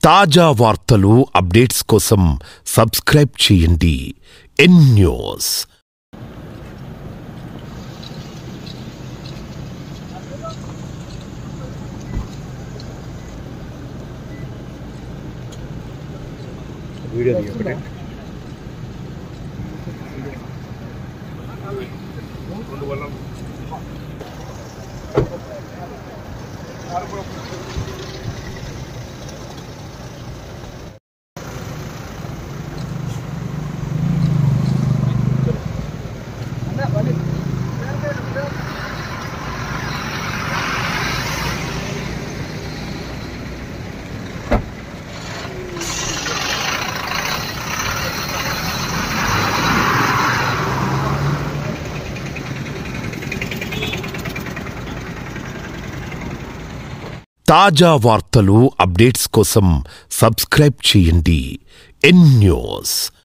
తాజా వార్తలు అప్డేట్స్ కోసం సబ్స్క్రైబ్ చేయండి ఎన్ న్యూస్ వీడియో తీయకూడదు తాజా వార్తలు అప్డేట్స్ కోసం సబ్స్క్రైబ్ చేయండి ఎన్ న్యూస్